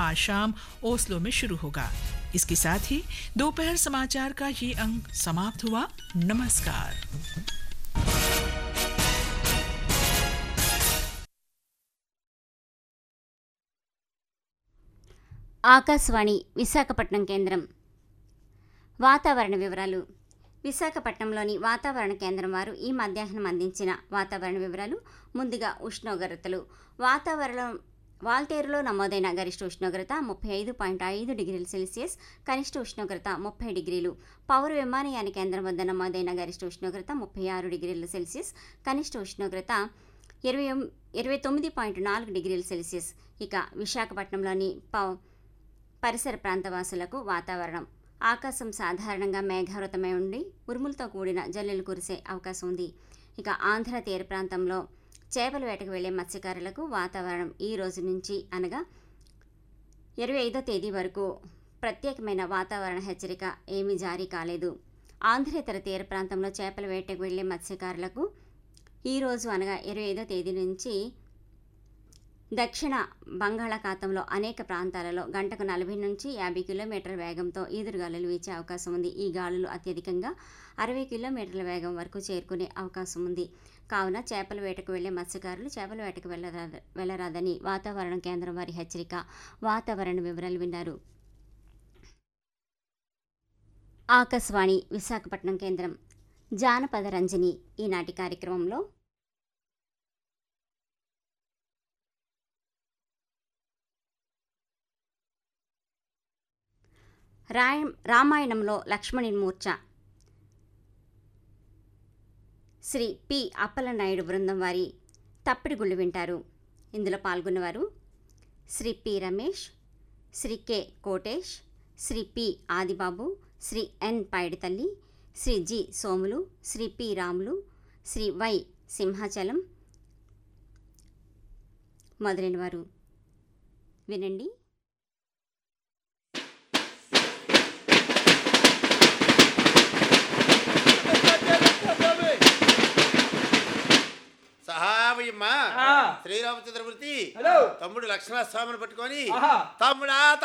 आज शाम ओस्लो में शुरू होगा इसके साथ ही दोपहर समाचार का ये अंक समाप्त हुआ नमस्कार ఆకాశవాణి విశాఖపట్నం కేంద్రం వాతావరణ వివరాలు విశాఖపట్నంలోని వాతావరణ కేంద్రం వారు ఈ మధ్యాహ్నం అందించిన వాతావరణ వివరాలు ముందుగా ఉష్ణోగ్రతలు వాతావరణం వాల్తేరులో నమోదైన గరిష్ట ఉష్ణోగ్రత ముప్పై ఐదు పాయింట్ ఐదు డిగ్రీల సెల్సియస్ కనిష్ట ఉష్ణోగ్రత ముప్పై డిగ్రీలు పౌర విమానయాన కేంద్రం వద్ద నమోదైన గరిష్ట ఉష్ణోగ్రత ముప్పై ఆరు డిగ్రీల సెల్సియస్ కనిష్ట ఉష్ణోగ్రత ఇరవై ఎం- ఇరవై తొమ్మిది పాయింట్ నాలుగు డిగ్రీల సెల్సియస్ ఇక విశాఖపట్నంలోని పౌ పరిసర ప్రాంత వాసులకు వాతావరణం ఆకాశం సాధారణంగా మేఘావృతమై ఉండి ఉరుములతో కూడిన జల్లులు కురిసే అవకాశం ఉంది ఇక ఆంధ్ర తీర ప్రాంతంలో చేపల వేటకు వెళ్లే మత్స్యకారులకు వాతావరణం ఈ రోజు నుంచి అనగా ఇరవై ఐదో తేదీ వరకు ప్రత్యేకమైన వాతావరణ హెచ్చరిక ఏమీ జారీ కాలేదు ఆంధ్రేతర తీర ప్రాంతంలో చేపల వేటకు వెళ్లే మత్స్యకారులకు ఈరోజు అనగా ఇరవై ఐదో తేదీ నుంచి దక్షిణ బంగాళాఖాతంలో అనేక ప్రాంతాలలో గంటకు నలభై నుంచి యాభై కిలోమీటర్ల వేగంతో ఈదురుగాలులు వీచే అవకాశం ఉంది ఈ గాలులు అత్యధికంగా అరవై కిలోమీటర్ల వేగం వరకు చేరుకునే అవకాశం ఉంది కావున చేపల వేటకు వెళ్లే మత్స్యకారులు చేపల వేటకు వెళ్ళరాద వెళ్ళరాదని వాతావరణ కేంద్రం వారి హెచ్చరిక వాతావరణ వివరాలు విన్నారు ఆకాశవాణి విశాఖపట్నం కేంద్రం జానపద రంజని ఈనాటి కార్యక్రమంలో రాయ రామాయణంలో లక్ష్మణి మూర్ఛ శ్రీ పి అప్పలనాయుడు బృందం వారి తప్పిడిగుళ్ళు వింటారు ఇందులో పాల్గొన్నవారు Shri P Ramesh Shri K Kotesh Shri P Adibabu Shri N Paidithalli Shri G Somulu Shri P Ramulu Shri Y Simhachalam మొదలైన వారు వినండి సహాయమ్మా ఆ. శ్రీరామచంద్రమూర్తి హలో. తమ్ముడు లక్ష్మణ స్వామిని పట్టుకొని ఆహా. తమ్ముడా